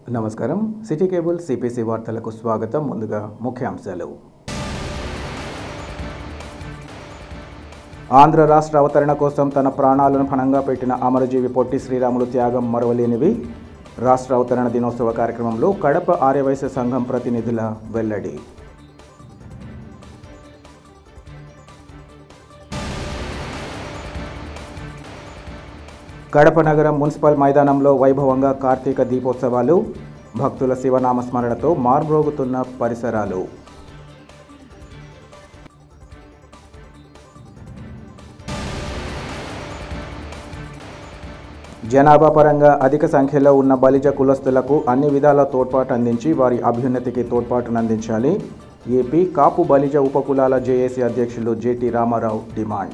నమస్కారం city cable CPC వార్తలకు స్వాగతం ముందుగా ముఖ్యాంశాలు ఆంధ్ర రాష్ట్ర అవతరణ కోసం తన ప్రాణాలను పణంగా పెట్టిన అమరజీవి పొట్టి శ్రీరాములు త్యాగం మరవలేనివి రాష్ట్ర అవతరణ దినోత్సవ కార్యక్రమంలో కడప ఆర్యవైశ్య సంఘం ప్రతినిధుల వెల్లడి కడప నగరం మున్సిపల్ మైదానంలో వైభవంగా కార్తీక దీపోత్సవాలు భక్తుల శివనామ స్మరణతో మార్మ్రోగుతున్న పరిసరాలు జనాభా పరంగా అధిక సంఖ్యలో ఉన్న బలిజ కులస్తులకు అన్ని విధాల తోడ్పాటు అందించి వారి అభ్యున్నతికి తోడ్పాటును అందించాలి ఏపీ కాపు బలిజ ఉపకులాల జేఏసీ అధ్యక్షులు జేటీ రామారావు డిమాండ్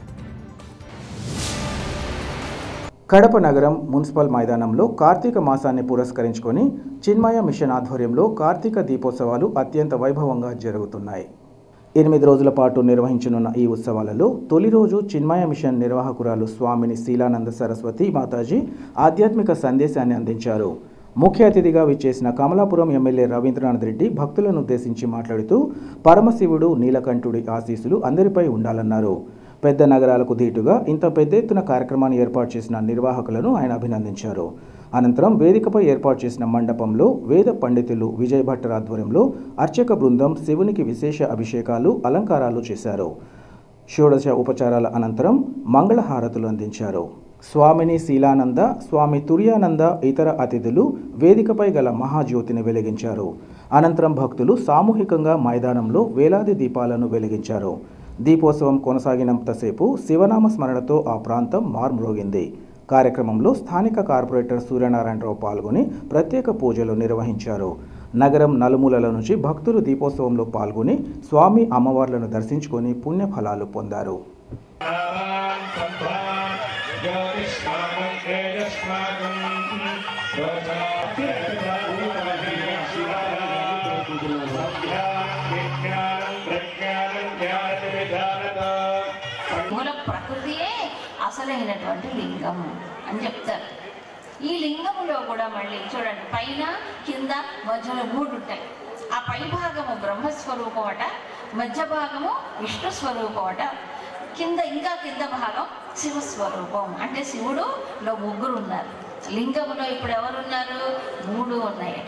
కడప నగరం మున్సిపల్ మైదానంలో కార్తీక మాసాన్ని పురస్కరించుకొని చిన్మయ మిషన్ ఆధ్వర్యంలో కార్తీక దీపోత్సవాలు అత్యంత వైభవంగా జరుగుతున్నాయి ఎనిమిది రోజుల పాటు నిర్వహించనున్న ఈ ఉత్సవాలలో తొలి రోజు చిన్మయ మిషన్ నిర్వాహకురాలు స్వామిని శీలానంద సరస్వతి మాతాజీ ఆధ్యాత్మిక సందేశాన్ని అందించారు ముఖ్య అతిథిగా విచ్చేసిన కమలాపురం ఎమ్మెల్యే రవీంద్రనాథ్ రెడ్డి భక్తులను ఉద్దేశించి మాట్లాడుతూ పరమశివుడు నీలకంఠుడి ఆశీస్సులు అందరిపై ఉండాలన్నారు పెద్ద నగరాలకు ధీటుగా ఇంత పెద్ద ఎత్తున కార్యక్రమాన్ని ఏర్పాటు చేసిన నిర్వాహకులను ఆయన అభినందించారు అనంతరం వేదికపై ఏర్పాటు చేసిన మండపంలో వేద పండితులు విజయ్ భట్టర్ ఆధ్వర్యంలో అర్చక బృందం శివునికి విశేష అభిషేకాలు అలంకారాలు చేశారు షోడశ ఉపచారాల అనంతరం మంగళహారతులు అందించారు స్వామిని శీలానంద స్వామి తుర్యానంద ఇతర అతిథులు వేదికపై గల మహాజ్యోతిని వెలిగించారు అనంతరం భక్తులు సామూహికంగా మైదానంలో వేలాది దీపాలను వెలిగించారు దీపోత్సవం కొనసాగినంతసేపు శివనామ స్మరణతో ఆ ప్రాంతం మార్మ్రోగింది కార్యక్రమంలో స్థానిక కార్పొరేటర్ సూర్యనారాయణరావు పాల్గొని ప్రత్యేక పూజలు నిర్వహించారు నగరం నలుమూలల నుంచి భక్తులు దీపోత్సవంలో పాల్గొని స్వామి అమ్మవార్లను దర్శించుకొని పుణ్యఫలాలు పొందారు మూల ప్రకృతియే అసలైనటువంటి లింగం అని చెప్తారు ఈ లింగములో కూడా మళ్ళీ చూడండి పైన కింద మధ్యలో మూడు ఉంటాయి ఆ పై భాగము బ్రహ్మస్వరూపం అట మధ్య భాగము విష్ణు స్వరూపం అట కింద ఇంకా కింద భాగం శివస్వరూపం అంటే శివుడులో ముగ్గురు ఉన్నారు లింగములో ఇప్పుడు ఎవరున్నారు మూడు ఉన్నాయట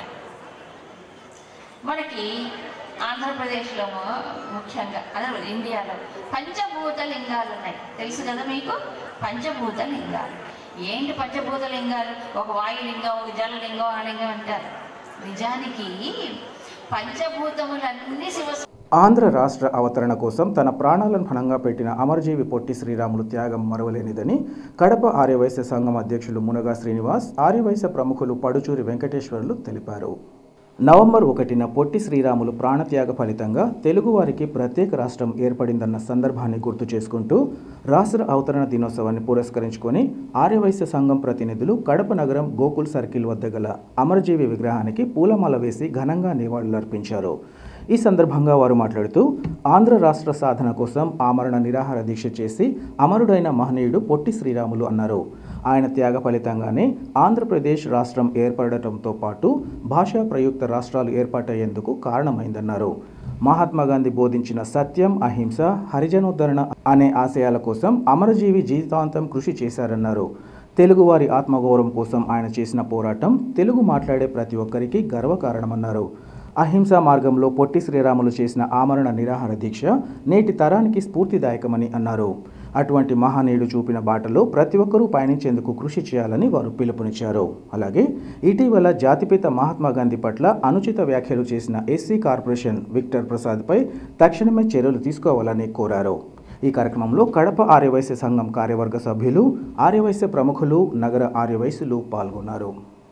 మనకి ఆంధ్రప్రదేశ్లో ముఖ్యంగా అదే ఇండియాలో పంచభూత లింగాలు ఉన్నాయి తెలుసు కదా మీకు పంచభూత లింగాలు ఏంటి పంచభూత లింగాలు ఒక వాయులింగం ఒక జలలింగం ఆ లింగం అంటారు నిజానికి పంచభూతములన్నీ శివ ఆంధ్ర రాష్ట్ర అవతరణ కోసం తన ప్రాణాలను ఫలంగా పెట్టిన అమరజీవి పొట్టి శ్రీరాములు త్యాగం మరవలేనిదని కడప ఆర్యవైశ్య సంఘం అధ్యక్షులు మునగా శ్రీనివాస్ ఆర్యవైశ్య ప్రముఖులు పడుచూరి వెంకటేశ్వర్లు తెలిపారు నవంబర్ ఒకటిన పొట్టి శ్రీరాములు ప్రాణత్యాగ ఫలితంగా తెలుగువారికి ప్రత్యేక రాష్ట్రం ఏర్పడిందన్న సందర్భాన్ని గుర్తు చేసుకుంటూ రాష్ట్ర అవతరణ దినోత్సవాన్ని పురస్కరించుకొని ఆర్యవైశ్య సంఘం ప్రతినిధులు కడప నగరం గోకుల్ సర్కిల్ వద్ద గల అమరజీవి విగ్రహానికి పూలమాల వేసి ఘనంగా నివాళులర్పించారు ఈ సందర్భంగా వారు మాట్లాడుతూ ఆంధ్ర రాష్ట్ర సాధన కోసం ఆమరణ నిరాహార దీక్ష చేసి అమరుడైన మహనీయుడు పొట్టి శ్రీరాములు అన్నారు ఆయన త్యాగ ఫలితంగానే ఆంధ్రప్రదేశ్ రాష్ట్రం ఏర్పడటంతో పాటు భాషా ప్రయుక్త రాష్ట్రాలు ఏర్పాటయ్యేందుకు కారణమైందన్నారు మహాత్మా గాంధీ బోధించిన సత్యం అహింస హరిజనోద్ధరణ అనే ఆశయాల కోసం అమరజీవి జీవితాంతం కృషి చేశారన్నారు తెలుగువారి ఆత్మగౌరవం కోసం ఆయన చేసిన పోరాటం తెలుగు మాట్లాడే ప్రతి ఒక్కరికి గర్వకారణమన్నారు అహింసా మార్గంలో పొట్టి శ్రీరాములు చేసిన ఆమరణ నిరాహార దీక్ష నేటి తరానికి స్ఫూర్తిదాయకమని అన్నారు అటువంటి మహానీయుడు చూపిన బాటలో ప్రతి ఒక్కరూ పయనించేందుకు కృషి చేయాలని వారు పిలుపునిచ్చారు అలాగే ఇటీవల జాతిపిత మహాత్మా గాంధీ పట్ల అనుచిత వ్యాఖ్యలు చేసిన ఎస్సీ కార్పొరేషన్ విక్టర్ ప్రసాద్పై తక్షణమే చర్యలు తీసుకోవాలని కోరారు ఈ కార్యక్రమంలో కడప ఆర్యవైశ్య సంఘం కార్యవర్గ సభ్యులు ఆర్యవైశ్య ప్రముఖులు నగర ఆర్యవైశ్యులు పాల్గొన్నారు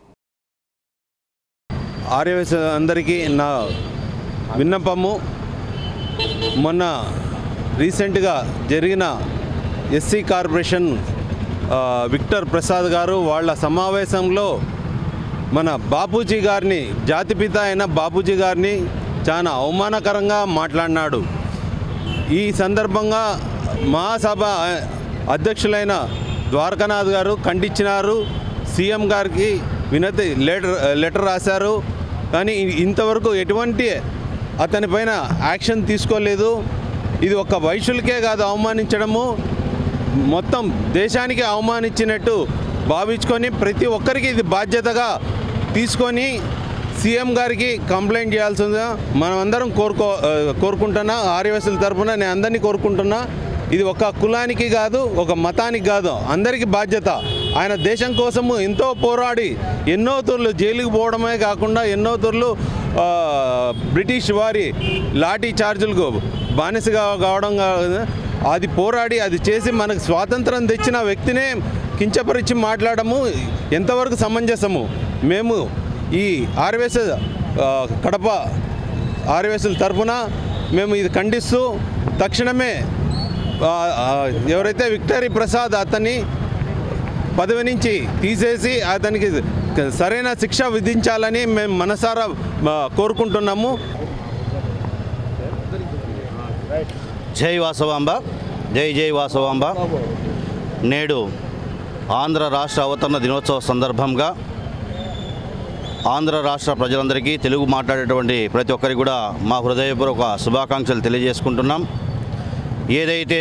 ఆర్యవైశ్య అందరికీ నా విన్నపము మొన్న రీసెంట్గా జరిగిన ఎస్సీ కార్పొరేషన్ ఆ, విక్టర్ ప్రసాద్ గారు వాళ్ళ సమావేశంలో మన బాపూజీ గారిని జాతిపిత అయిన బాపూజీ గారిని చాలా అవమానకరంగా మాట్లాడినాడు ఈ సందర్భంగా మహాసభ అధ్యక్షులైన ద్వారకానాథ్ గారు ఖండించినారు సీఎం గారికి వినతి లెటర్ లెటర్ రాశారు కానీ ఇంతవరకు ఎటువంటి అతనిపైన యాక్షన్ తీసుకోలేదు ఇది ఒక వైశ్యులకే కాదు అవమానించడము మొత్తం దేశానికి అవమానించినట్టు భావించుకొని ప్రతి ఒక్కరికి ఇది బాధ్యతగా తీసుకొని సీఎం గారికి కంప్లైంట్ చేయాల్సిందిగా మనం అందరం కోరుకో ఆ, కోరుకుంటున్నా ఆర్యవసుల తరఫున నేను అందరినీ కోరుకుంటున్నా ఇది ఒక కులానికి కాదు ఒక మతానికి కాదు అందరికీ బాధ్యత ఆయన దేశం కోసము ఎంతో పోరాడి ఎన్నో తూర్లు జైలుకు పోవడమే కాకుండా ఎన్నో తూర్లు ఆ, బ్రిటిష్ వారి లాఠీ చార్జులకు బానిసగా కావడం కాదు అది పోరాడి అది చేసి మనకు స్వాతంత్రం తెచ్చిన వ్యక్తినే కించపరిచి మాట్లాడము ఎంతవరకు సమంజసము మేము ఈ ఆర్వేస్ కడప ఆర్వేసుల తరఫున మేము ఇది ఖండిస్తూ తక్షణమే ఆ, ఆ, ఎవరైతే విక్టరీ ప్రసాద్ అతన్ని పదవి నుంచి తీసేసి అతనికి సరైన శిక్ష విధించాలని మేము మనసారా ఆ, కోరుకుంటున్నాము జై వాసవాంబ జై జై వాసవాంబ నేడు ఆంధ్ర రాష్ట్ర అవతరణ దినోత్సవ సందర్భంగా ఆంధ్ర రాష్ట్ర ప్రజలందరికీ తెలుగు మాట్లాడేటువంటి ప్రతి ఒక్కరికి కూడా మా హృదయపూర్వక శుభాకాంక్షలు తెలియజేసుకుంటున్నాం ఏదైతే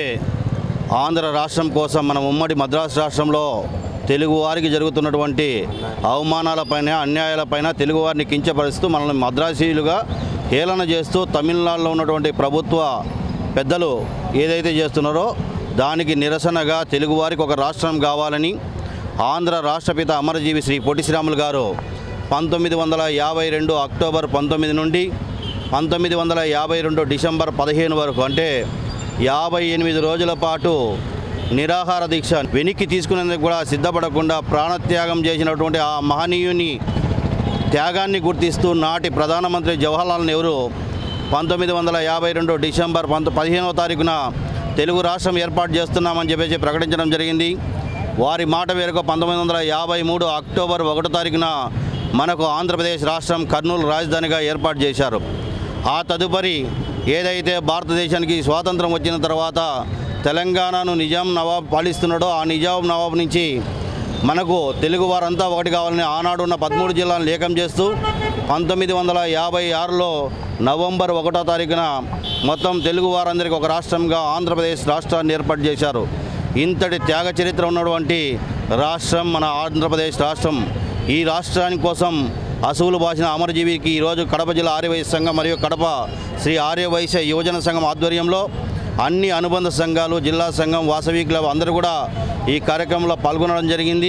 ఆంధ్ర రాష్ట్రం కోసం మన ఉమ్మడి మద్రాసు రాష్ట్రంలో తెలుగు వారికి జరుగుతున్నటువంటి అవమానాలపైన అన్యాయాలపైన తెలుగువారిని కించపరుస్తూ మనల్ని మద్రాసీలుగా హేళన చేస్తూ తమిళనాడులో ఉన్నటువంటి ప్రభుత్వ పెద్దలు ఏదైతే చేస్తున్నారో దానికి నిరసనగా తెలుగువారికి ఒక రాష్ట్రం కావాలని ఆంధ్ర రాష్ట్రపిత అమరజీవి శ్రీ పొట్టి శ్రీరాములు గారు పంతొమ్మిది వందల యాభై రెండు అక్టోబర్ పంతొమ్మిది నుండి పంతొమ్మిది వందల యాభై రెండు డిసెంబర్ పదిహేను వరకు అంటే యాభై ఎనిమిది రోజుల పాటు నిరాహార దీక్ష వెనక్కి తీసుకునేందుకు కూడా సిద్ధపడకుండా ప్రాణత్యాగం చేసినటువంటి ఆ మహనీయుని త్యాగాన్ని గుర్తిస్తూ నాటి ప్రధానమంత్రి జవహర్లాల్ నెహ్రూ పంతొమ్మిది వందల యాభై రెండు డిసెంబర్ పంత పదిహేనవ తారీఖున తెలుగు రాష్ట్రం ఏర్పాటు చేస్తున్నామని చెప్పేసి ప్రకటించడం జరిగింది వారి మాట మేరకు పంతొమ్మిది వందల యాభై మూడు అక్టోబర్ ఒకటో తారీఖున మనకు ఆంధ్రప్రదేశ్ రాష్ట్రం కర్నూలు రాజధానిగా ఏర్పాటు చేశారు ఆ తదుపరి ఏదైతే భారతదేశానికి స్వాతంత్రం వచ్చిన తర్వాత తెలంగాణను నిజాం నవాబ్ పాలిస్తున్నాడో ఆ నిజాం నవాబ్ నుంచి మనకు తెలుగు వారంతా ఒకటి కావాలని ఆనాడు ఉన్న పదమూడు జిల్లాలను ఏకం చేస్తూ పంతొమ్మిది వందల యాభై ఆరులో నవంబర్ ఒకటో తారీఖున మొత్తం తెలుగు వారందరికీ ఒక రాష్ట్రంగా ఆంధ్రప్రదేశ్ రాష్ట్రాన్ని ఏర్పాటు చేశారు ఇంతటి త్యాగ చరిత్ర ఉన్నటువంటి రాష్ట్రం మన ఆంధ్రప్రదేశ్ రాష్ట్రం ఈ రాష్ట్రాని కోసం అసువులు బాసిన అమరజీవికి ఈరోజు కడప జిల్లా ఆర్యవైశ్య సంఘం మరియు కడప శ్రీ ఆర్యవైశ్య యువజన సంఘం ఆధ్వర్యంలో అన్ని అనుబంధ సంఘాలు జిల్లా సంఘం వాసవి క్లబ్ అందరూ కూడా ఈ కార్యక్రమంలో పాల్గొనడం జరిగింది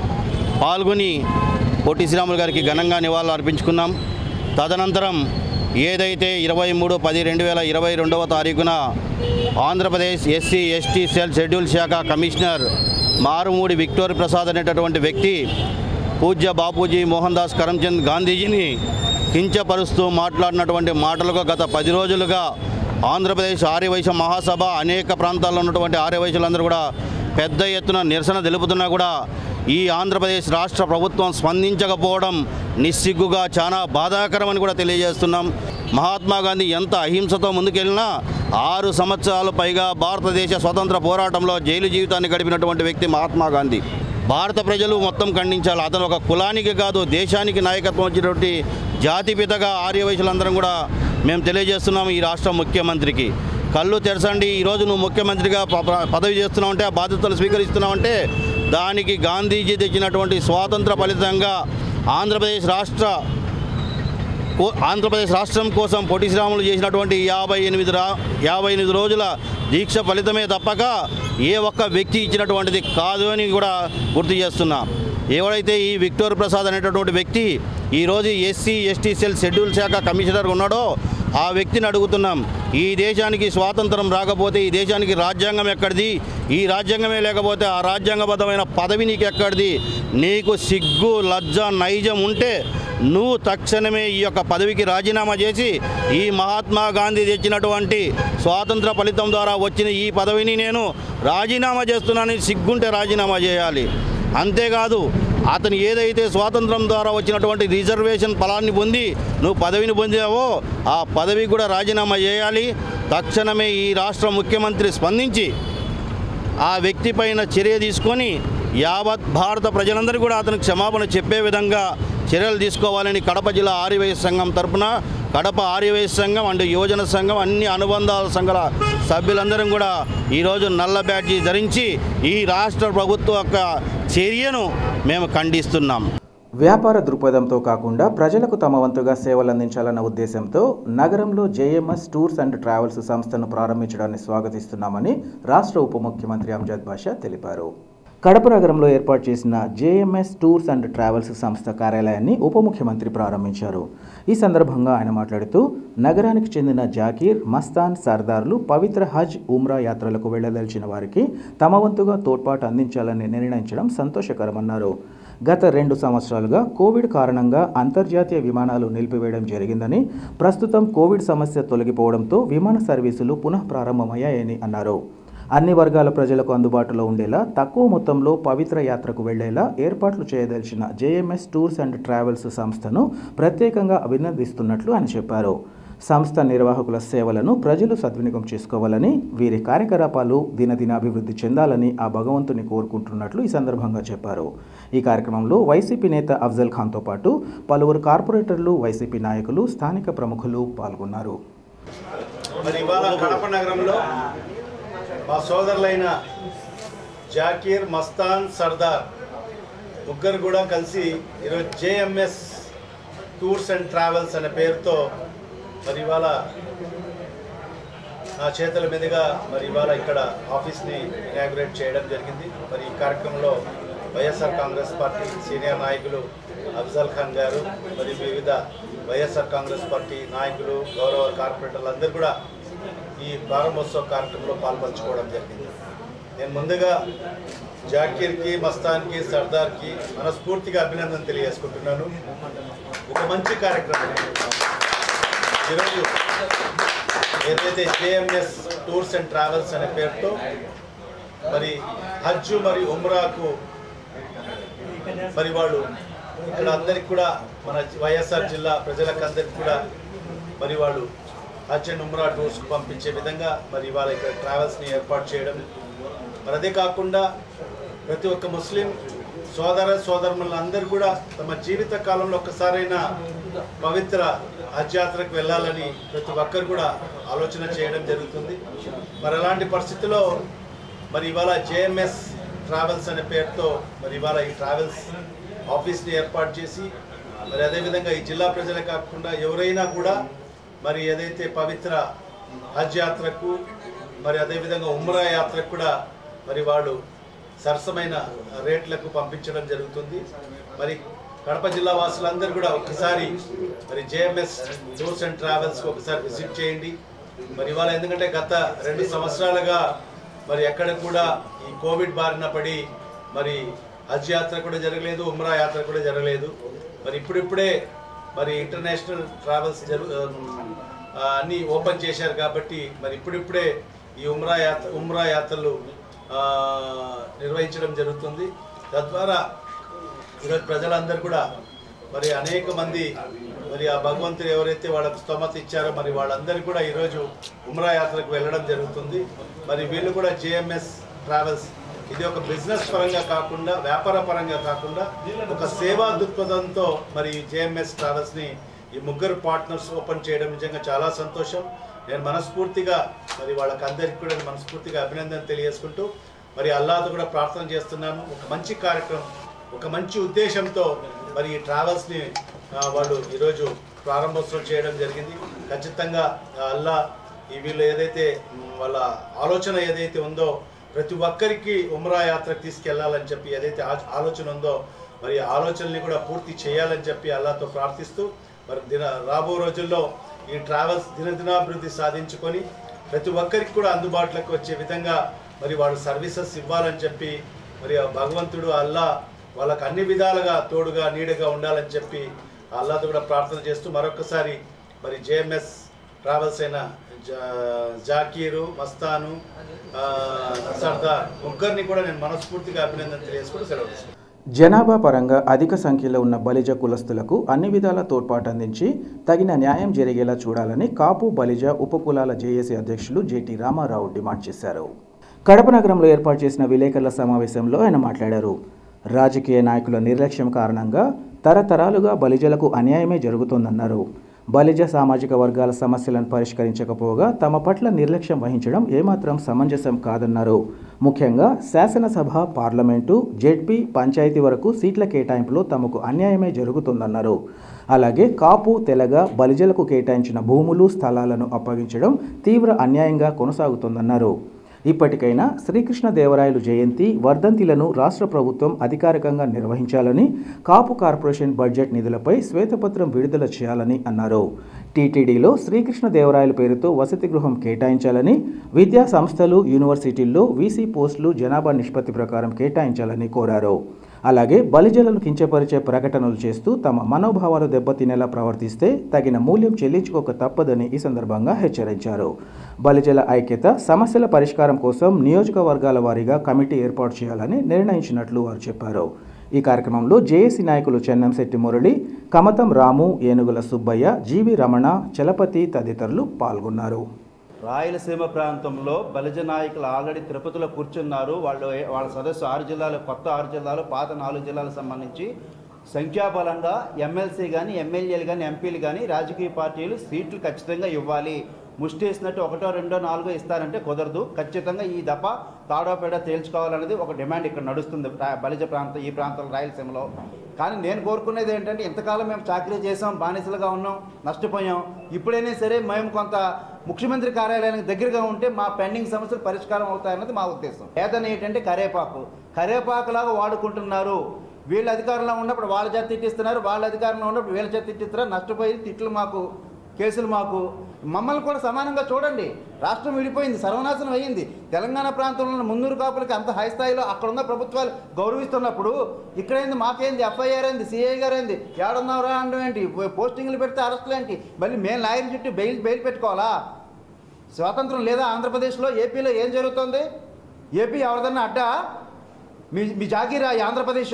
పాల్గొని పొట్టి శ్రీరాములు గారికి ఘనంగా నివాళులు అర్పించుకున్నాం తదనంతరం ఏదైతే ఇరవై మూడు పది రెండు వేల ఇరవై రెండవ తారీఖున Andhra Pradesh SC ST cell schedule శాఖ కమిషనర్ మారుమూడి విక్టోర్ ప్రసాద్ అనేటటువంటి వ్యక్తి పూజ్య బాపూజీ మోహన్ దాస్ కరమ్చంద్ గాంధీజీని కించపరుస్తూ మాట్లాడినటువంటి మాటలకు గత పది రోజులుగా ఆంధ్రప్రదేశ్ ఆర్యవైశ్య మహాసభ అనేక ప్రాంతాల్లో ఉన్నటువంటి ఆర్యవైశ్యులందరూ కూడా పెద్ద ఎత్తున నిరసన తెలుపుతున్నా కూడా ఈ ఆంధ్రప్రదేశ్ రాష్ట్ర ప్రభుత్వం స్పందించకపోవడం నిస్సిగ్గుగా చాలా బాధాకరమని కూడా తెలియజేస్తున్నాం మహాత్మా గాంధీ ఎంత అహింసతో ముందుకెళ్ళినా ఆరు సంవత్సరాలు పైగా భారతదేశ స్వతంత్ర పోరాటంలో జైలు జీవితాన్ని గడిపినటువంటి వ్యక్తి మహాత్మా గాంధీ భారత ప్రజలు మొత్తం ఖండించాలి అతను ఒక కులానికి కాదు దేశానికి నాయకత్వం వచ్చినటువంటి జాతిపితగా ఆర్యవైశ్యులందరం కూడా మేము తెలియజేస్తున్నాం ఈ రాష్ట్ర ముఖ్యమంత్రికి కళ్ళు తెరచండి ఈరోజు నువ్వు ముఖ్యమంత్రిగా ప- ప- పదవి చేస్తున్నావంటే ఆ బాధ్యతలు స్వీకరిస్తున్నావంటే దానికి గాంధీజీ తెచ్చినటువంటి స్వాతంత్ర ఫలితంగా ఆంధ్రప్రదేశ్ రాష్ట్ర కో- ఆంధ్రప్రదేశ్ రాష్ట్రం కోసం పొట్టి శ్రీరాములు చేసినటువంటి యాభై ఎనిమిది రా యాభై ఎనిమిది రోజుల దీక్ష ఫలితమే తప్పక ఏ ఒక్క వ్యక్తి ఇచ్చినటువంటిది కాదు అని కూడా గుర్తు చేస్తున్నా ఎవడైతే ఈ విక్టోర్ ప్రసాద్ అనేటటువంటి వ్యక్తి ఈరోజు ఎస్సీ ఎస్టీ సెల్ షెడ్యూల్ శాఖ కమిషనర్ ఉన్నాడో ఆ వ్యక్తిని అడుగుతున్నాం ఈ దేశానికి స్వాతంత్రం రాకపోతే ఈ దేశానికి రాజ్యాంగం ఎక్కడిది ఈ రాజ్యాంగమే లేకపోతే ఆ రాజ్యాంగబద్ధమైన పదవి నీకు ఎక్కడిది నీకు సిగ్గు లజ్జ నైజం ఉంటే నువ్వు తక్షణమే ఈ యొక్క పదవికి రాజీనామా చేసి ఈ మహాత్మా గాంధీ తెచ్చినటువంటి స్వాతంత్ర ఫలితం ద్వారా వచ్చిన ఈ పదవిని నేను రాజీనామా చేస్తున్నానని సిగ్గుంటే రాజీనామా చేయాలి అంతేకాదు అతను ఏదైతే స్వాతంత్రం ద్వారా వచ్చినటువంటి రిజర్వేషన్ ఫలాన్ని పొంది నువ్వు పదవిని పొందావో ఆ పదవి కూడా రాజీనామా చేయాలి తక్షణమే ఈ రాష్ట్ర ముఖ్యమంత్రి స్పందించి ఆ వ్యక్తి పైన చర్య తీసుకొని యావత్ భారత ప్రజలందరూ కూడా అతనికి క్షమాపణ చెప్పే విధంగా చర్యలు తీసుకోవాలని కడప జిల్లా ఆర్యవైశ్య సంఘం తరపున కడప ఆర్యవైశ్య సంఘం అండ్ యువజన సంఘం అన్ని అనుబంధాల సంఘాల సభ్యులందరం కూడా ఈరోజు నల్ల బ్యాడ్జీ ధరించి ఈ రాష్ట్ర ప్రభుత్వ యొక్క చర్యను మేము ఖండిస్తున్నాం వ్యాపార దృక్పథంతో కాకుండా ప్రజలకు తమ వంతుగా సేవలు అందించాలన్న ఉద్దేశంతో నగరంలో జేఎంఎస్ టూర్స్ అండ్ ట్రావెల్స్ సంస్థను ప్రారంభించడాన్ని స్వాగతిస్తున్నామని రాష్ట్ర ఉప ముఖ్యమంత్రి అంజద్ బాషా తెలిపారు కడప నగరంలో ఏర్పాటు చేసిన జేఎంఎస్ టూర్స్ అండ్ ట్రావెల్స్ సంస్థ కార్యాలయాన్ని ఉప ముఖ్యమంత్రి ప్రారంభించారు ఈ సందర్భంగా ఆయన మాట్లాడుతూ నగరానికి చెందిన జాకీర్ మస్తాన్ సర్దార్లు పవిత్ర హజ్ ఉమ్రా యాత్రలకు వెళ్లదలిచిన వారికి తమ వంతుగా తోడ్పాటు అందించాలని నిర్ణయించడం సంతోషకరమన్నారు గత రెండు సంవత్సరాలుగా కోవిడ్ కారణంగా అంతర్జాతీయ విమానాలు నిలిపివేయడం జరిగిందని ప్రస్తుతం కోవిడ్ సమస్య తొలగిపోవడంతో విమాన సర్వీసులు పునః ప్రారంభమయ్యాయని అన్నారు అన్ని వర్గాల ప్రజలకు అందుబాటులో ఉండేలా తక్కువ మొత్తంలో పవిత్ర యాత్రకు వెళ్లేలా ఏర్పాట్లు చేయదలిచిన జేఎంఎస్ టూర్స్ అండ్ ట్రావెల్స్ సంస్థను ప్రత్యేకంగా అభినందిస్తున్నట్లు ఆయన చెప్పారు సంస్థ నిర్వాహకుల సేవలను ప్రజలు సద్వినియోగం చేసుకోవాలని వీరి కార్యకలాపాలు దినదినాభివృద్ధి చెందాలని ఆ భగవంతుని కోరుకుంటున్నట్లు ఈ సందర్భంగా చెప్పారు ఈ కార్యక్రమంలో వైసీపీ నేత అఫ్జల్ ఖాన్తో పాటు పలువురు కార్పొరేటర్లు వైసీపీ నాయకులు స్థానిక ప్రముఖులు పాల్గొన్నారు మరి ఇవాళ కడప నగరంలో మా సోదరులైన జాకీర్ మస్తాన్ సర్దార్ ముగ్గురు కూడా కలిసి ఈరోజు జేఎంఎస్ టూర్స్ అండ్ ట్రావెల్స్ అనే పేరుతో మరి ఇవాళ నా చేతుల మీదుగా మరి ఇవాళ ఇక్కడ ఆఫీస్ని ఇనాగ్రేట్ చేయడం జరిగింది మరి ఈ కార్యక్రమంలో వైఎస్ఆర్ కాంగ్రెస్ పార్టీ సీనియర్ నాయకులు అఫ్జల్ ఖాన్ గారు మరి వివిధ వైఎస్ఆర్ కాంగ్రెస్ పార్టీ నాయకులు గౌరవ కార్పొరేటర్లు అందరూ కూడా ఈ ప్రారంభోత్సవ కార్యక్రమంలో పాల్పంచుకోవడం జరిగింది నేను ముందుగా జాకీర్కి మస్తాన్కి సర్దార్కి మనస్ఫూర్తిగా అభినందన తెలియజేసుకుంటున్నాను ఒక మంచి కార్యక్రమం ఈరోజు ఏదైతే జేఎంఎస్ టూర్స్ అండ్ ట్రావెల్స్ అనే పేరుతో మరి హజ్ మరియు ఉమ్రాకు మరి వాళ్ళు ఇక్కడ అందరికి కూడా మన వైఎస్ఆర్ జిల్లా ప్రజలకు అందరికి కూడా మరి వాళ్ళు హజ్ అండ్ ఉమ్రా టూర్స్కి పంపించే విధంగా మరి ఇవాళ ఇక్కడ ట్రావెల్స్ని ఏర్పాటు చేయడం మరి అదే కాకుండా ప్రతి ఒక్క ముస్లిం సోదర సోదరులందరూ కూడా తమ జీవిత కాలంలో ఒక్కసారైనా పవిత్ర హజ్ యాత్రకు వెళ్ళాలని ప్రతి ఒక్కరు కూడా ఆలోచన చేయడం జరుగుతుంది మరి అలాంటి పరిస్థితిలో మరి ఇవాళ జేఎంఎస్ ట్రావెల్స్ అనే పేరుతో మరి ఇవాళ ఈ ట్రావెల్స్ ఆఫీస్ని ఏర్పాటు చేసి మరి అదేవిధంగా ఈ జిల్లా ప్రజలే కాకుండా ఎవరైనా కూడా మరి ఏదైతే పవిత్ర హజ్ యాత్రకు మరి అదేవిధంగా ఉమ్రా యాత్రకు కూడా మరి వాళ్ళు సరసమైన రేట్లకు పంపించడం జరుగుతుంది మరి కడప జిల్లా వాసులందరూ కూడా ఒకసారి మరి జేఎంఎస్ టూర్స్ అండ్ ట్రావెల్స్కి ఒకసారి విజిట్ చేయండి మరి ఇవాళ ఎందుకంటే గత రెండు సంవత్సరాలుగా మరి ఎక్కడ కూడా ఈ కోవిడ్ బారిన పడి మరి హజ్ యాత్ర కూడా జరగలేదు ఉమ్రా యాత్ర కూడా జరగలేదు మరి ఇప్పుడిప్పుడే మరి ఇంటర్నేషనల్ ట్రావెల్స్ జరు ఆ, అన్నీ ఓపెన్ చేశారు కాబట్టి మరి ఇప్పుడిప్పుడే ఈ ఉమ్రా యాత్ర ఉమ్రా యాత్రలు ఆ, నిర్వహించడం జరుగుతుంది తద్వారా ఈరోజు ప్రజలందరూ కూడా మరి అనేక మంది మరి ఆ భగవంతుడు ఎవరైతే వాళ్ళకు స్తోమత ఇచ్చారో మరి వాళ్ళందరూ కూడా ఈరోజు ఉమ్రా యాత్రకు వెళ్ళడం జరుగుతుంది మరి వీళ్ళు కూడా జేఎంఎస్ ట్రావెల్స్ ఇది ఒక బిజినెస్ పరంగా కాకుండా వ్యాపార పరంగా కాకుండా ఒక సేవా దృక్పథంతో మరి జేఎంఎస్ ట్రావెల్స్ని ఈ ముగ్గురు పార్ట్నర్స్ ఓపెన్ చేయడం నిజంగా చాలా సంతోషం నేను మనస్ఫూర్తిగా మరి వాళ్ళకి అందరికీ కూడా నేను మనస్ఫూర్తిగా అభినందన తెలియజేసుకుంటూ మరి అల్లాతో కూడా ప్రార్థన చేస్తున్నాను ఒక మంచి కార్యక్రమం ఒక మంచి ఉద్దేశంతో మరి ఈ ట్రావెల్స్ని ఆ, వాళ్ళు ఈరోజు ప్రారంభోత్సవం చేయడం జరిగింది ఖచ్చితంగా ఆ అల్లా ఈ వీళ్ళు ఏదైతే మ్, వాళ్ళ ఆలోచన ఏదైతే ఉందో ప్రతి ఒక్కరికి ఉమ్రా యాత్రకు తీసుకెళ్లాలని చెప్పి ఏదైతే ఆ- ఆలోచన ఉందో మరి ఆ ఆలోచనల్ని కూడా పూర్తి చేయాలని చెప్పి అల్లాతో ప్రార్థిస్తూ మరి దిన రాబో రోజుల్లో ఈ ట్రావెల్స్ దినదినాభివృద్ధి సాధించుకొని ప్రతి ఒక్కరికి కూడా అందుబాటులోకి వచ్చే విధంగా మరి వాళ్ళు సర్వీసెస్ ఇవ్వాలని చెప్పి మరి ఆ భగవంతుడు అల్లా వాళ్ళకి అన్ని విధాలుగా తోడుగా నీడగా ఉండాలని చెప్పి ఆ అల్లాతో కూడా ప్రార్థన చేస్తూ మరొకసారి మరి జేఎంఎస్ ట్రావెల్స్ అయిన జా- జాకీరు మస్తాను ఆ, సర్దార్ ముగ్గురిని కూడా నేను మనస్ఫూర్తిగా అభినందన తెలియజేసుకుంటూ సెలవు తీసుకుంటాను. జనాభా పరంగా అధిక సంఖ్యలో ఉన్న బలిజ కులస్తులకు అన్ని విధాల తోడ్పాటు అందించి తగిన న్యాయం జరిగేలా చూడాలని కాపు బలిజ ఉపకులాల జేఏసీ అధ్యక్షులు జేటీ రామారావు డిమాండ్ చేశారు కడప నగరంలో ఏర్పాటు చేసిన విలేకరుల సమావేశంలో ఆయన మాట్లాడారు రాజకీయ నాయకుల నిర్లక్ష్యం కారణంగా తరతరాలుగా బలిజలకు అన్యాయమే జరుగుతోందన్నారు బలిజ సామాజిక వర్గాల సమస్యలను పరిష్కరించకపోగా తమ పట్ల నిర్లక్ష్యం వహించడం ఏమాత్రం సమంజసం కాదన్నారు ముఖ్యంగా శాసనసభ పార్లమెంటు జెడ్పీ పంచాయతీ వరకు సీట్ల కేటాయింపులో తమకు అన్యాయమే జరుగుతుందన్నారు అలాగే కాపు తెలగ బలిజలకు కేటాయించిన భూములు స్థలాలను అప్పగించడం తీవ్ర అన్యాయంగా కొనసాగుతోందన్నారు ఇప్పటికైనా శ్రీకృష్ణదేవరాయలు జయంతి వర్ధంతిలను రాష్ట్ర ప్రభుత్వం అధికారికంగా నిర్వహించాలని కాపు కార్పొరేషన్ బడ్జెట్ నిధులపై శ్వేతపత్రం విడుదల చేయాలని అన్నారు టీటీడీలో శ్రీకృష్ణదేవరాయల పేరుతో వసతి గృహం కేటాయించాలని విద్యా సంస్థలు యూనివర్సిటీల్లో వీసీ పోస్టులు జనాభా నిష్పత్తి ప్రకారం కేటాయించాలని కోరారు అలాగే బలిజలను కించపరిచే ప్రకటనలు చేస్తూ తమ మనోభావాలు దెబ్బతినేలా ప్రవర్తిస్తే తగిన మూల్యం చెల్లించుకోక తప్పదని ఈ సందర్భంగా హెచ్చరించారు బలిజల ఐక్యత సమస్యల పరిష్కారం కోసం నియోజకవర్గాల వారీగా కమిటీ ఏర్పాటు చేయాలని నిర్ణయించినట్లు వారు చెప్పారు ఈ కార్యక్రమంలో జేఏసీ నాయకులు చెన్నంశెట్టి మురళి కమతం రాము ఏనుగుల సుబ్బయ్య జీవి రమణ చలపతి తదితరులు పాల్గొన్నారు రాయలసీమ ప్రాంతంలో బలిజ నాయకులు ఆల్రెడీ తిరుపతిలో కూర్చున్నారు వాళ్ళు వాళ్ళ సదస్సు ఆరు జిల్లాలు కొత్త ఆరు జిల్లాలు పాత నాలుగు జిల్లాలకు సంబంధించి సంఖ్యాబలంగా ఎమ్మెల్సీ కానీ ఎమ్మెల్యేలు కానీ ఎంపీలు కానీ రాజకీయ పార్టీలు సీట్లు ఖచ్చితంగా ఇవ్వాలి ముష్టి వేసినట్టు ఒకటో రెండో నాలుగో ఇస్తారంటే కుదరదు ఖచ్చితంగా ఈ దఫ తాడో పేడ తేల్చుకోవాలనేది ఒక డిమాండ్ ఇక్కడ నడుస్తుంది రా- బలిజ ప్రాంతం ఈ ప్రాంతంలో రాయలసీమలో కానీ నేను కోరుకునేది ఏంటంటే ఇంతకాలం మేము చాకరీ చేసాం బానిసలుగా ఉన్నాం నష్టపోయాం ఇప్పుడైనా సరే మేము కొంత ముఖ్యమంత్రి కార్యాలయానికి దగ్గరగా ఉంటే మా పెండింగ్ సమస్యలు పరిష్కారం అవుతాయన్నది మా ఉద్దేశం ఏదైనా ఏంటంటే కరేపాకు కరేపాకులాగా వాడుకుంటున్నారు వీళ్ళ అధికారంలో ఉన్నప్పుడు వాళ్ళ చేత తిట్టిస్తున్నారు వాళ్ళ అధికారంలో ఉన్నప్పుడు వీళ్ళ చేత తిట్టిస్తున్నారు నష్టపోయి తిట్లు మాకు కేసులు మాకు మమ్మల్ని కూడా సమానంగా చూడండి రాష్ట్రం విడిపోయింది సర్వనాశనం అయ్యింది తెలంగాణ ప్రాంతంలో ఉన్న మున్నూరు కాపులకి అంత హై స్థాయిలో అక్కడ ఉన్న ప్రభుత్వాలు గౌరవిస్తున్నప్పుడు ఇక్కడేంది మాకేంది ఎఫ్ఐఆర్ ఏంది సిఐ గారు ఏంది ఏడున్నారా అనడం ఏంటి పోస్టింగ్లు పెడితే అరెస్టులు ఏంటి మళ్ళీ మేము లాయర్ చుట్టూ బెయిల్ బెయిల్ పెట్టుకోవాలా స్వాతంత్రం లేదా ఆంధ్రప్రదేశ్లో ఏపీలో ఏం జరుగుతుంది ఏపీ ఎవరిదన్నా అడ్డా మీ మీ జాగీరా ఈ ఆంధ్రప్రదేశ్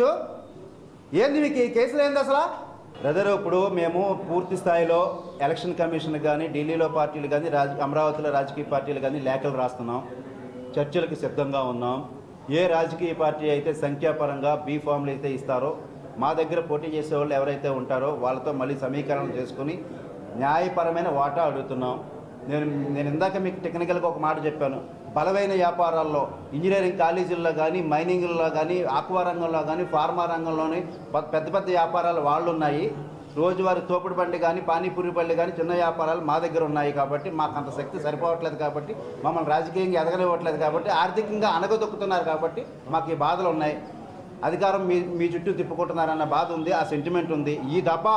ఏంది మీకు ఈ కేసులు ఏంది అసలు బ్రదర్ ఇప్పుడు మేము పూర్తి స్థాయిలో ఎలక్షన్ కమిషన్ కానీ ఢిల్లీలో పార్టీలు కానీ రాజ అమరావతిలో రాజకీయ పార్టీలు కానీ లేఖలు రాస్తున్నాం చర్చలకు సిద్ధంగా ఉన్నాం ఏ రాజకీయ పార్టీ అయితే సంఖ్యాపరంగా బీ ఫామ్లు అయితే ఇస్తారో మా దగ్గర పోటీ చేసే వాళ్ళు ఎవరైతే ఉంటారో వాళ్ళతో మళ్ళీ సమీకరణలు చేసుకుని న్యాయపరమైన వాటా అడుగుతున్నాం నేను నేను ఇందాక మీకు టెక్నికల్గా ఒక మాట చెప్పాను బలమైన వ్యాపారాల్లో ఇంజనీరింగ్ కాలేజీల్లో కానీ మైనింగ్లో కానీ ఆక్వా రంగంలో కానీ ఫార్మా రంగంలోని ప- పెద్ద పెద్ద వ్యాపారాలు వాళ్ళు ఉన్నాయి రోజువారి తోపుడు బండి కానీ పానీపూరి బండి కానీ చిన్న వ్యాపారాలు మా దగ్గర ఉన్నాయి కాబట్టి మాకు అంత శక్తి సరిపోవట్లేదు కాబట్టి మమ్మల్ని రాజకీయంగా ఎదగనివ్వట్లేదు కాబట్టి ఆర్థికంగా అనగదొక్కుతున్నారు కాబట్టి మాకు ఈ బాధలు ఉన్నాయి అధికారం మీ మీ చుట్టూ తిప్పుకుంటున్నారన్న బాధ ఉంది ఆ సెంటిమెంట్ ఉంది ఈ దఫా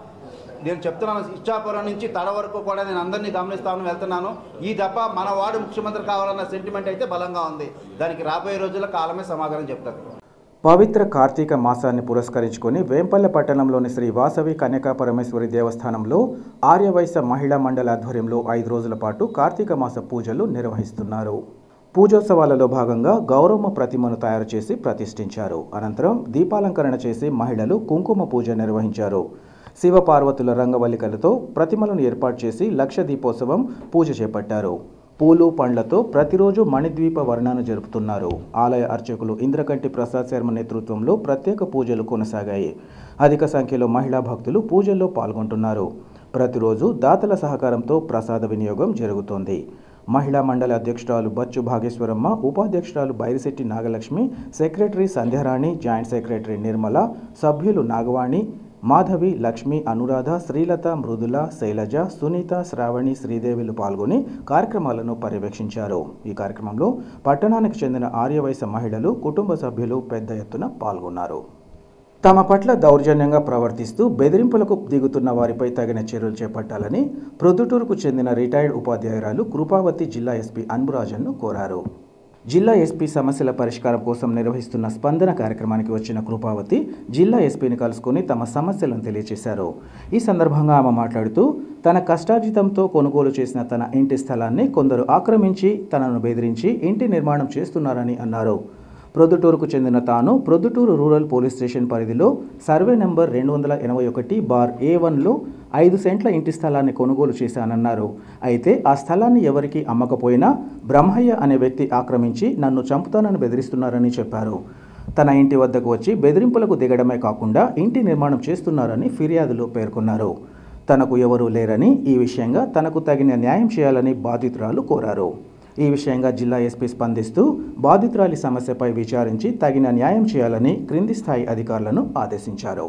నేను చెప్తున్నాను ఇచ్చాపురం నుంచి తడ వరకు కూడా నేను అందరినీ గమనిస్తాను వెళ్తున్నాను ఈ దఫా మన వాడు ముఖ్యమంత్రి కావాలన్న సెంటిమెంట్ అయితే బలంగా ఉంది దానికి రాబోయే రోజుల్లో కాలమే సమాధానం చెప్తారు పవిత్ర కార్తీక మాసాన్ని పురస్కరించుకొని వేంపల్లె పట్టణంలోని శ్రీ వాసవి కన్యకా పరమేశ్వరి దేవస్థానంలో ఆర్యవైశ్య మహిళా మండలి ఆధ్వర్యంలో ఐదు రోజుల పాటు కార్తీక మాస పూజలు నిర్వహిస్తున్నారు పూజోత్సవాలలో భాగంగా గౌరమ్మ ప్రతిమను తయారు చేసి ప్రతిష్ఠించారు అనంతరం దీపాలంకరణ చేసి మహిళలు కుంకుమ పూజ నిర్వహించారు శివపార్వతుల రంగవల్లికలతో ప్రతిమలను ఏర్పాటు చేసి లక్ష దీపోత్సవం పూజ చేపట్టారు పూలు పండ్లతో ప్రతిరోజు మణిద్వీప వర్ణాన్ని జరుపుతున్నారు ఆలయ అర్చకులు ఇంద్రకంటి ప్రసాద్ శర్మ నేతృత్వంలో ప్రత్యేక పూజలు కొనసాగాయి అధిక సంఖ్యలో మహిళా భక్తులు పూజల్లో పాల్గొంటున్నారు ప్రతిరోజు దాతల సహకారంతో ప్రసాద వినియోగం జరుగుతోంది మహిళా మండలి అధ్యక్షురాలు బచ్చు భాగేశ్వరమ్మ ఉపాధ్యక్షురాలు Bairisetti Nagalakshmi secretary Sandhyarani joint secretary Nirmala సభ్యులు నాగవాణి మాధవి లక్ష్మి అనురాధ శ్రీలత మృదుల శైలజ సునీత శ్రావణి శ్రీదేవిలు పాల్గొని కార్యక్రమాలను పర్యవేక్షించారు ఈ కార్యక్రమంలో పట్టణానికి చెందిన ఆర్యవైశ్య మహిళలు కుటుంబ సభ్యులు పెద్ద ఎత్తున పాల్గొన్నారు తమ పట్ల దౌర్జన్యంగా ప్రవర్తిస్తూ బెదిరింపులకు దిగుతున్న వారిపై తగిన చర్యలు చేపట్టాలని ప్రొద్దుటూరుకు చెందిన రిటైర్డ్ ఉపాధ్యాయురాలు కృపావతి జిల్లా ఎస్పీ అన్బురాజన్ను కోరారు జిల్లా ఎస్పీ సమస్యల పరిష్కారం కోసం నిర్వహిస్తున్న స్పందన కార్యక్రమానికి వచ్చిన కృపావతి జిల్లా ఎస్పీని కలుసుకుని తమ సమస్యలను తెలియజేశారు ఈ సందర్భంగా ఆమె మాట్లాడుతూ తన కష్టార్జితంతో కొనుగోలు చేసిన తన ఇంటి స్థలాన్ని కొందరు ఆక్రమించి తనను బెదిరించి ఇంటి నిర్మాణం చేస్తున్నారని అన్నారు ప్రొద్దుటూరుకు చెందిన తాను ప్రొద్దుటూరు రూరల్ పోలీస్ స్టేషన్ పరిధిలో సర్వే నెంబర్ రెండు వందల ఎనభై ఒకటి బార్ ఏ వన్లో ఐదు సెంట్ల ఇంటి స్థలాన్ని కొనుగోలు చేశానన్నారు అయితే ఆ స్థలాన్ని ఎవరికీ అమ్మకపోయినా బ్రహ్మయ్య అనే వ్యక్తి ఆక్రమించి నన్ను చంపుతానని బెదిరిస్తున్నారని చెప్పారు తన ఇంటి వద్దకు వచ్చి బెదిరింపులకు దిగడమే కాకుండా ఇంటి నిర్మాణం చేస్తున్నారని ఫిర్యాదులో పేర్కొన్నారు తనకు ఎవరూ లేరని ఈ విషయంగా తనకు తగిన న్యాయం చేయాలని బాధితురాలు కోరారు ఈ విషయంగా జిల్లా ఎస్పీ స్పందిస్తూ బాధితురాలి సమస్యపై విచారించి తగిన న్యాయం చేయాలని క్రింది స్థాయి అధికారులను ఆదేశించారు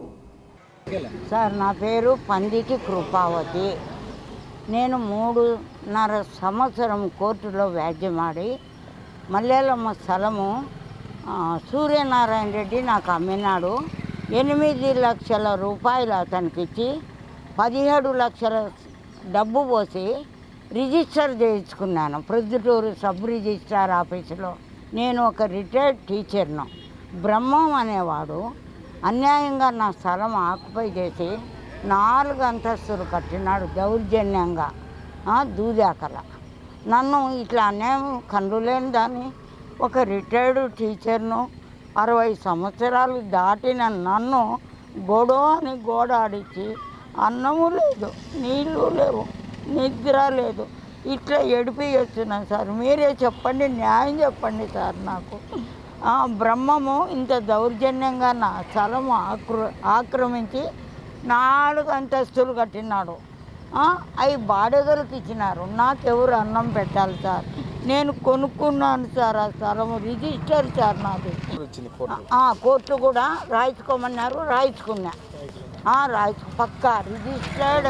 సార్ నా పేరు పందిటి కృపావతి నేను మూడున్నర సంవత్సరం కోర్టులో వ్యాజ్యమాడి మల్లేలమ్మ స్థలము ఆ, సూర్యనారాయణ రెడ్డి నాకు అమ్మినాడు ఎనిమిది లక్షల రూపాయలు అతనికి ఇచ్చి పదిహేడు లక్షల డబ్బు పోసి రిజిస్టర్ చేయించుకున్నాను ప్రొద్దుటూరు సబ్ రిజిస్ట్రార్ ఆఫీసులో నేను ఒక రిటైర్డ్ టీచర్ను బ్రహ్మం అనేవాడు అన్యాయంగా నా స్థలం ఆక్యుపై చేసి నాలుగు అంతస్తులు కట్టినాడు దౌర్జన్యంగా ఆ, దూదాకల నన్ను ఇట్లా అన్యాయం కండు లేని దాన్ని ఒక రిటైర్డ్ టీచర్ను అరవై సంవత్సరాలు దాటిన నన్ను గొడవ అని గోడ ఆడించి అన్నము లేదు నీళ్ళు లేవు నిద్ర లేదు ఇట్లా ఎడిపి వస్తున్నాను సార్ మీరే చెప్పండి న్యాయం చెప్పండి సార్ నాకు ఆ, బ్రహ్మము ఇంత దౌర్జన్యంగా నా స్థలం ఆక్ర ఆక్రమించి నాలుగు అంతస్తులు కట్టినాడు ఆ, అవి బాడగలకు ఇచ్చినారు నాకెవరు అన్నం పెట్టాలి సార్ నేను కొనుక్కున్నాను సార్ ఆ స్థలం రిజిస్టర్ సార్ నాది ఆ, కోర్టు కూడా రాయించుకోమన్నారు రాయించుకున్నా ఆ, రాయించు పక్కా రిజిస్టర్డ్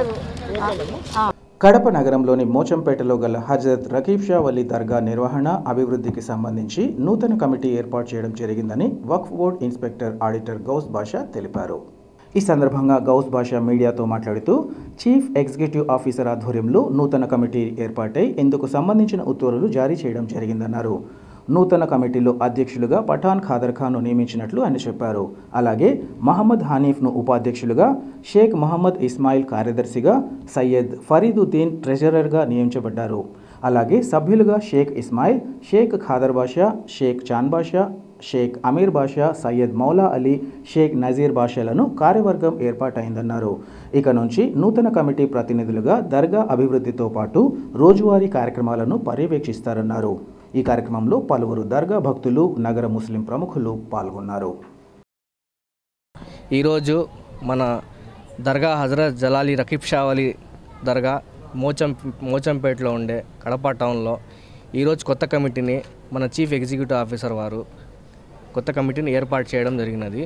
ఆ, ఆ. కడప నగరంలోని మోచంపేటలో గల హజరత్ రకీబ్ షా వలీ దర్గా నిర్వహణ అభివృద్ధికి సంబంధించి నూతన కమిటీ ఏర్పాటు చేయడం జరిగిందని Waqf board inspector auditor Gouse Basha తెలిపారు ఈ సందర్భంగా గౌస్ బాషా మీడియాతో మాట్లాడుతూ చీఫ్ ఎగ్జిక్యూటివ్ ఆఫీసర్ ఆధ్వర్యంలో నూతన కమిటీ ఏర్పాటై ఇందుకు సంబంధించిన ఉత్తర్వులు జారీ చేయడం జరిగిందన్నారు నూతన కమిటీలో అధ్యక్షులుగా పఠాన్ ఖాదర్ ఖాన్ను నియమించినట్లు ఆయన చెప్పారు అలాగే మహమ్మద్ హనీఫ్ను ఉపాధ్యక్షులుగా షేక్ మహమ్మద్ ఇస్మాయిల్ కార్యదర్శిగా సయ్యద్ ఫరీదుద్దీన్ ట్రెజరర్గా నియమించబడ్డారు అలాగే సభ్యులుగా షేక్ ఇస్మాయిల్ షేక్ ఖాదర్ బాషా షేక్ చాన్ బాషా షేక్ అమీర్ బాషా సయ్యద్ మౌలా అలీ షేక్ నజీర్ బాషాలను కార్యవర్గం ఏర్పాటైందన్నారు ఇక నుంచి నూతన కమిటీ ప్రతినిధులుగా దర్గా అభివృద్ధితో పాటు రోజువారీ కార్యక్రమాలను పర్యవేక్షిస్తారన్నారు ఈ కార్యక్రమంలో పలువురు దర్గా భక్తులు నగర ముస్లిం ప్రముఖులు పాల్గొన్నారు ఈరోజు మన దర్గా హజరత్ జలాలి రకీబ్ షావలి దర్గా మోచం మోచంపేటలో ఉండే కడప టౌన్లో ఈరోజు కొత్త కమిటీని మన చీఫ్ ఎగ్జిక్యూటివ్ ఆఫీసర్ వారు కొత్త కమిటీని ఏర్పాటు చేయడం జరిగినది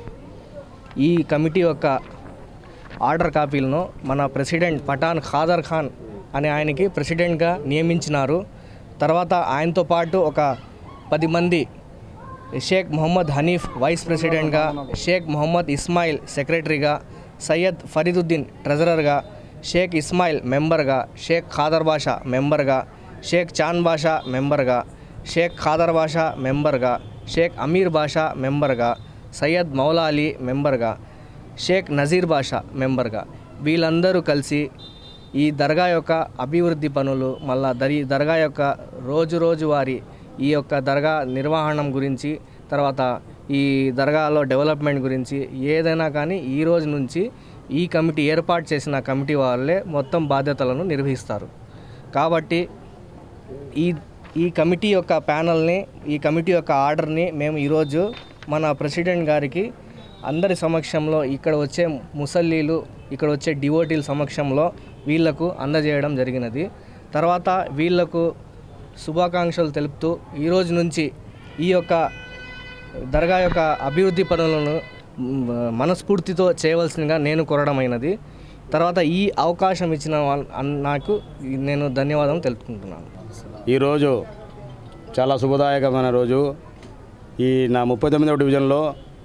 ఈ కమిటీ యొక్క ఆర్డర్ కాపీలను మన ప్రెసిడెంట్ పఠాన్ ఖాదర్ ఖాన్ అనే ఆయనకి ప్రెసిడెంట్గా నియమించినారు తర్వాత ఆయనతో పాటు ఒక పది మంది షేక్ మొహమ్మద్ హనీఫ్ వైస్ ప్రెసిడెంట్గా షేక్ మొహమ్మద్ ఇస్మాయిల్ సెక్రటరీగా సయ్యద్ ఫరీదుద్దీన్ ట్రెజరర్గా షేక్ ఇస్మాయిల్ మెంబర్గా షేక్ ఖాదర్ బాషా మెంబర్గా షేక్ చాన్ బాషా మెంబర్గా షేక్ ఖాదర్ బాషా మెంబర్గా షేక్ అమీర్ బాషా మెంబర్గా సయ్యద్ మౌలా అలీ మెంబర్గా షేక్ నజీర్ బాషా మెంబర్గా వీళ్ళందరూ కలిసి ఈ దర్గా యొక్క అభివృద్ధి పనులు మళ్ళా దరి దర్గా యొక్క రోజు రోజు వారి ఈ యొక్క దర్గా నిర్వహణం గురించి తర్వాత ఈ దర్గాలో డెవలప్మెంట్ గురించి ఏదైనా కానీ ఈ రోజు నుంచి ఈ కమిటీ ఏర్పాటు చేసిన కమిటీ వాళ్ళే మొత్తం బాధ్యతలను నిర్వహిస్తారు కాబట్టి ఈ ఈ కమిటీ యొక్క ప్యానల్ని ఈ కమిటీ యొక్క ఆర్డర్ని మేము ఈరోజు మన ప్రెసిడెంట్ గారికి అందరి సమక్షంలో ఇక్కడ వచ్చే ముసల్లీలు ఇక్కడ వచ్చే డివోటీల సమక్షంలో వీళ్లకు అందజేయడం జరిగినది తర్వాత వీళ్లకు శుభాకాంక్షలు తెలుపుతూ ఈరోజు నుంచి ఈ యొక్క దర్గా యొక్క అభివృద్ధి పనులను మ్, మనస్ఫూర్తితో చేయవలసిందిగా నేను కోరడమైనది తర్వాత ఈ అవకాశం ఇచ్చిన వాళ్ళ అన్- నాకు నేను ధన్యవాదం తెలుపుకుంటున్నాను ఈరోజు చాలా శుభదాయకమైన రోజు ఈ నా ముప్పై తొమ్మిదవ డివిజన్లో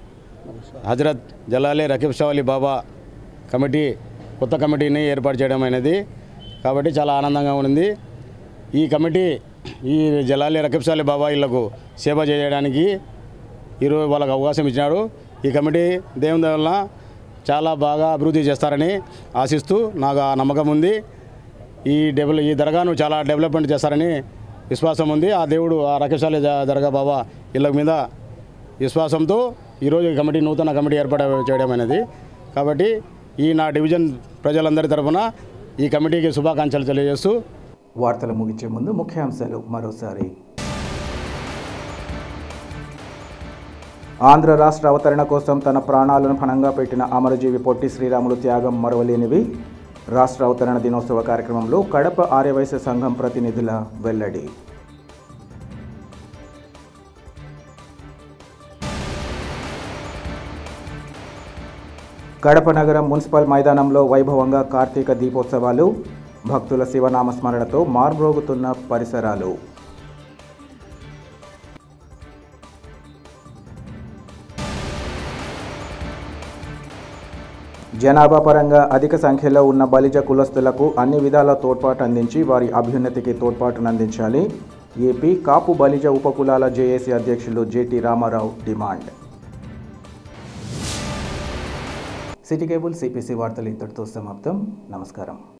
హజరత్ జలాలి రకీబ్ షావలి బాబా కమిటీ కొత్త కమిటీని ఏర్పాటు చేయడం అనేది కాబట్టి చాలా ఆనందంగా ఉంది ఈ కమిటీ ఈ జలాలి రకీబ్ షాలి బాబా ఇళ్లకు సేవ చేయడానికి ఈరోజు వాళ్ళకు అవకాశం ఇచ్చినాడు ఈ కమిటీ దేవుని వల్ల చాలా బాగా అభివృద్ధి చేస్తారని ఆశిస్తూ నాకు ఆ నమ్మకం ఉంది ఈ డెవల ఈ దర్గాను చాలా డెవలప్మెంట్ చేస్తారని విశ్వాసం ఉంది ఆ దేవుడు ఆ రకేశాలి దర్గా బాబా ఇళ్ళ మీద విశ్వాసంతో ఈరోజు ఈ కమిటీ నూతన కమిటీ ఏర్పాటు చేయడం అనేది కాబట్టి ఈ నా డివిజన్ ప్రజలందరి తరఫున ఈ కమిటీకి శుభాకాంక్షలు తెలియజేస్తూ వార్తలు ముగించే ముందు ముఖ్యాంశాలు మరోసారి ఆంధ్ర రాష్ట్ర అవతరణ కోసం తన ప్రాణాలను పణంగా పెట్టిన అమరజీవి పొట్టి శ్రీరాములు త్యాగం మరవలేనివి రాష్ట్ర అవతరణ దినోత్సవ కార్యక్రమంలో కడప ఆర్యవైశ్య సంఘం ప్రతినిధుల వెల్లడి కడప నగరం మున్సిపల్ మైదానంలో వైభవంగా కార్తీక దీపోత్సవాలు భక్తుల శివనామ స్మరణతో మార్మ్రోగుతున్న పరిసరాలు జనాభా పరంగా అధిక సంఖ్యలో ఉన్న బలిజ కులస్తులకు అన్ని విధాల తోడ్పాటు అందించి వారి అభ్యున్నతికి తోడ్పాటునందించాలి ఏపీ కాపు బలిజ ఉపకులాల జేఏసీ అధ్యక్షులు JT Ramarao demand city cable CPC వార్తలు ఇంతటితో సమాప్తం నమస్కారం